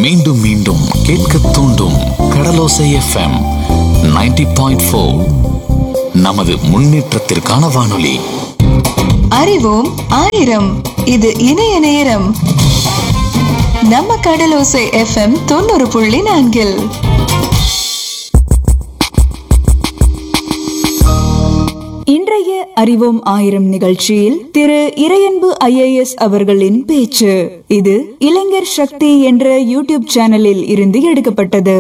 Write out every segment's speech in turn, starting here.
மீண்டும் மீண்டும் கேட்க தூண்டும் கடலோசை எஃப்எம் 90.4 பாயிண்ட் நமது முன்னேற்றத்திற்கான வானொலி அறிவோம் ஆயிரம் இது இணைய நேரம் நம்ம கடலோசை எஃப்எம் தொண்ணூறு புள்ளி நான்கில் இன்றைய அறிவோம் ஆயிரம் நிகழ்ச்சியில் திரு இறையன்பு ஐஏஎஸ் அவர்களின் பேச்சு இது இளைஞர் சக்தி என்ற யூடியூப் சேனலில் இருந்து எடுக்கப்பட்டது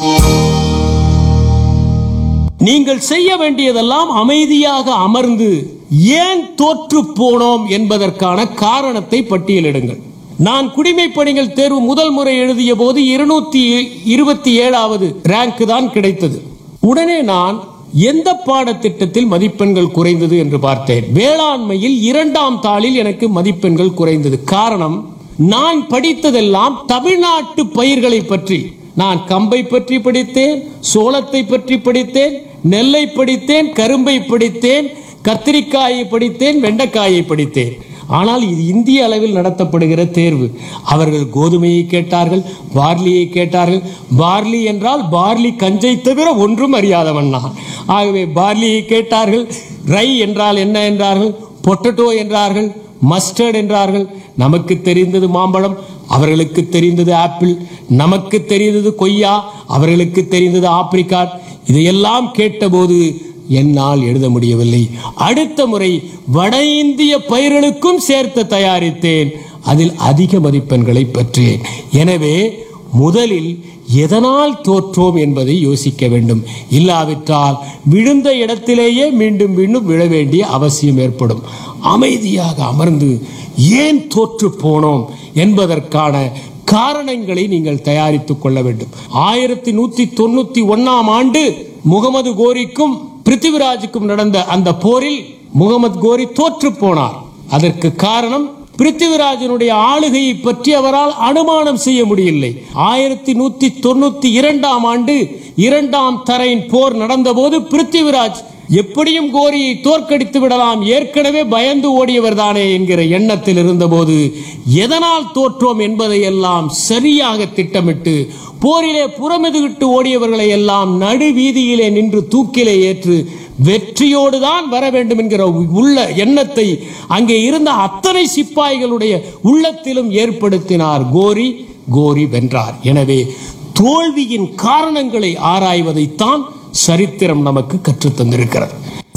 நீங்கள் செய்ய வேண்டியதெல்லாம் அமைதியாக அமர்ந்து ஏன் தோற்று போனோம் என்பதற்கான காரணத்தை பட்டியலிடுங்கள் நான் குடிமைப் பணிகள் தேர்வு முதல் முறை எழுதிய போது இருநூத்தி இருபத்தி ஏழாவது ரேங்க் தான் கிடைத்தது உடனே நான் எந்த பாடத்திட்டத்தில் மதிப்பெண்கள் குறைந்தது என்று பார்த்தேன் வேளாண்மையில் இரண்டாம் தாளில் எனக்கு மதிப்பெண்கள் குறைந்தது காரணம் நான் படித்ததெல்லாம் தமிழ்நாட்டு பயிர்களை பற்றி நான் கம்பை பற்றி படித்தேன் சோளத்தை பற்றி படித்தேன் நெல்லை படித்தேன் கரும்பை படித்தேன் கத்திரிக்காயை படித்தேன் வெண்டைக்காயை படித்தேன் ஆனால் இது இந்திய அளவில் நடத்தப்படுகிற தேர்வு அவர்கள் கோதுமையை கேட்டார்கள் பார்லியை கேட்டார்கள் பார்லி என்றால் பார்லி கஞ்சை தவிர ஒன்றும் அறியாதவன் நான் ஆகவே பார்லியை கேட்டார்கள் ரை என்றால் என்ன என்றார்கள் பொட்டட்டோ என்றார்கள் மஸ்டர்ட் என்றார்கள் நமக்கு தெரிந்தது மாம்பழம் அவர்களுக்கு தெரிந்தது ஆப்பிள் நமக்கு தெரிந்தது கொய்யா அவர்களுக்கு தெரிந்தது ஆப்ரிக்காட் இதையெல்லாம் கேட்டபோது என்னால் எழுத முடியவில்லை அடுத்த முறை வட இந்திய பயிர்களுக்கும் சேர்த்து தயாரித்தேன் அதில் அதிக மதிப்பெண்களை பெற்றேன் எனவே முதலில் எதனால் தோற்றோம் என்பதை யோசிக்க வேண்டும் இல்லாவிட்டால் விழுந்த இடத்திலேயே மீண்டும் மீண்டும் விழ வேண்டிய அவசியம் ஏற்படும் அமைதியாக அமர்ந்து ஏன் தோற்று போனோம் என்பதற்கான காரணங்களை நீங்கள் தயாரித்துக் கொள்ள வேண்டும் ஆயிரத்தி நூத்தி தொண்ணூத்தி ஒன்னாம் ஆண்டு முகமது கோரிக்கும் பிருத்திவிராஜுக்கும் நடந்த அந்த போரில் முகமது கோரி தோற்று போனார் அதற்கு காரணம் பிருத்திவிராஜனுடைய ஆளுகையை பற்றி அவரால் அனுமானம் செய்ய முடியவில்லை ஆயிரத்தி நூத்தி தொண்ணூத்தி இரண்டாம் ஆண்டு இரண்டாம் தரையின் போர் நடந்தபோது பிருத்திவிராஜ் எப்படியும் கோரியை தோற்கடித்து விடலாம் ஏற்கனவே பயந்து ஓடியவர் தானே என்கிற எண்ணத்தில் இருந்தபோது எதனால் தோற்றோம் என்பதை எல்லாம் சரியாக திட்டமிட்டு போரிலே புறமெதுகிட்டு ஓடியவர்களை எல்லாம் நடு வீதியிலே நின்று தூக்கிலே ஏற்று வெற்றியோடு தான் வர வேண்டும் என்கிற உள்ள எண்ணத்தை அங்கே இருந்த அத்தனை சிப்பாய்களுடைய உள்ளத்திலும் ஏற்படுத்தினார் கோரி கோரி வென்றார் எனவே தோல்வியின் காரணங்களை ஆராய்வதைத்தான் சரித்திரம் நமக்கு கற்றுத் தந்திருக்கிறது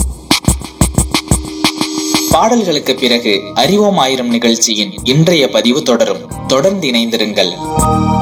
பாடல்களுக்கு பிறகு அறிவோம் ஆயிரம் நிகழ்ச்சியின் இன்றைய பதிவு தொடரும் தொடர்ந்து இணைந்திருங்கள்